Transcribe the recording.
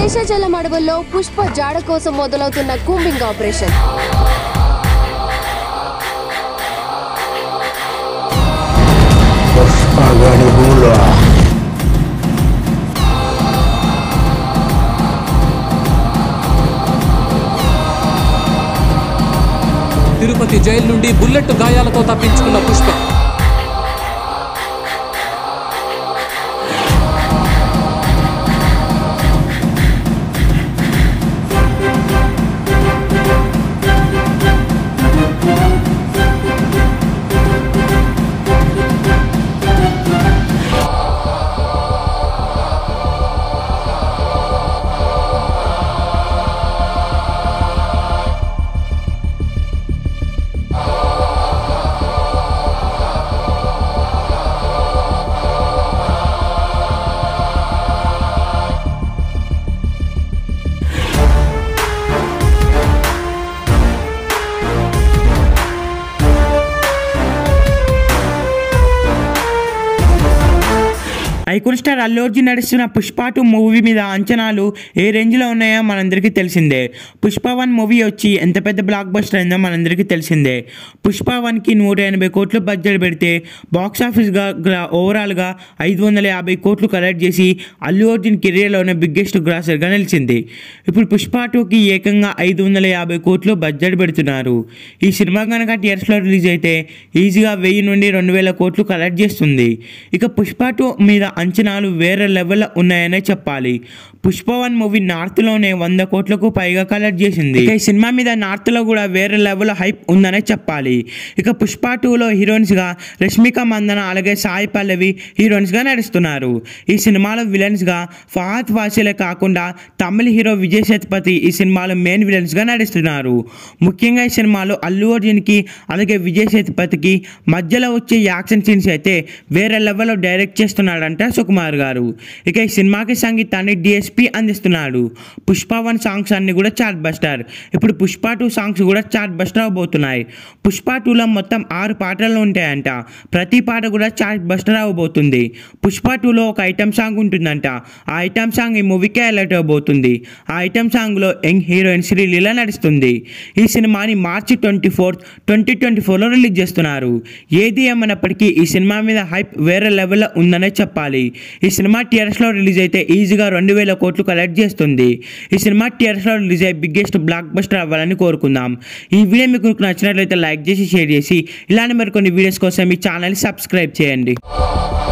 శేషాచలం అడవుల్లో పుష్ప జాడ కోసం మొదలవుతున్న కూంబింగ్ ఆపరేషన్ పుష్పగడి భూలో తిరుపతి జైలు నుండి బుల్లెట్ గాయాలతో తప్పించుకున్న పుష్ప ఐకాన్ స్టార్ అల్లు అర్జున్ నడుస్తున్న పుష్ప టూ మూవీ మీద అంచనాలు ఏ రేంజ్లో ఉన్నాయో మనందరికీ తెలిసిందే పుష్ప వన్ మూవీ వచ్చి ఎంత పెద్ద బ్లాక్ బస్టర్ అయిందో మనందరికీ తెలిసిందే పుష్ప వన్కి నూట ఎనభై కోట్లు బడ్జెట్ పెడితే బాక్స్ ఆఫీస్గా గ్రా- ఓవరాల్గా ఐదు వందల యాభై కోట్లు కలెక్ట్ చేసి అల్లు అర్జున్ కెరీర్లోనే బిగ్గెస్ట్ గ్రాసర్గా నిలిచింది ఇప్పుడు పుష్ప టూకి ఏకంగా ఐదు వందల యాభై కోట్లు బడ్జెట్ పెడుతున్నారు ఈ సినిమా కనుక థియేటర్స్లో రిలీజ్ అయితే ఈజీగా వెయ్యి నుండి రెండు వేల కోట్లు కలెక్ట్ చేస్తుంది ఇక పుష్ప టూ మీద అంచనాలు వేరే లెవెల్లో ఉన్నాయనే చెప్పాలి పుష్ప వన్ మూవీ నార్త్లోనే వంద కోట్లకు పైగా కలెక్ట్ చేసింది ఇక ఈ సినిమా మీద నార్త్లో కూడా వేరే లెవెల్ హైప్ ఉందనే చెప్పాలి ఇక పుష్ప టూలో హీరోయిన్స్గా రష్మిక మందన అలాగే సాయి పల్లవి హీరోయిన్స్గా నడుస్తున్నారు ఈ సినిమాలో విలన్స్గా ఫహాద్ ఫాసిలే కాకుండా తమిళ హీరో విజయ్ సేతుపతి ఈ సినిమాలో మెయిన్ విలన్స్గా నడుస్తున్నారు ముఖ్యంగా ఈ సినిమాలో అల్లు అర్జున్కి అలాగే విజయ్ సేతుపతికి మధ్యలో వచ్చే యాక్షన్ సీన్స్ అయితే వేరే లెవెల్లో డైరెక్ట్ చేస్తున్నాడంట సుకుమార్ గారు ఇక ఈ సినిమాకి సంగీతాన్ని డిఎస్పి అందిస్తున్నాడు పుష్ప వన్ సాంగ్స్ అన్ని కూడా చార్ట్ బస్టర్ ఇప్పుడు పుష్ప టూ సాంగ్స్ కూడా చార్ట్ బస్టర్ అవబోతున్నాయి పుష్ప టూలో మొత్తం ఆరు పాటలు ఉంటాయంట ప్రతి పాట కూడా చార్ట్ బస్టర్ అవబోతుంది పుష్ప టూలో ఒక ఐటమ్ సాంగ్ ఉంటుందంట ఆ ఐటమ్ సాంగ్ ఈ మూవీకే హైలైట్ అవబోతుంది ఆ ఐటమ్ సాంగ్లో యంగ్ హీరోయిన్ శ్రీలీల నడుస్తుంది ఈ సినిమాని March twenty fourth twenty twenty ఫోర్లో రిలీజ్ చేస్తున్నారు ఏది ఏమన్నప్పటికీ ఈ సినిమా మీద హైప్ వేరే లెవెల్లో ఉందనే చెప్పాలి ఈ సినిమా టీఆర్ఎస్లో రిలీజ్ అయితే ఈజీగా రెండు వేల కోట్లు కలెక్ట్ చేస్తుంది ఈ సినిమా టీఆర్ఎస్లో రిలీజ్ అయ్యి బిగ్గెస్ట్ బ్లాక్ బస్టర్ అవ్వాలని కోరుకుందాం ఈ వీడియో మీకు నచ్చినట్లయితే లైక్ చేసి షేర్ చేసి ఇలాంటి మరికొన్ని వీడియోస్ కోసం ఈ ఛానల్ సబ్స్క్రైబ్ చేయండి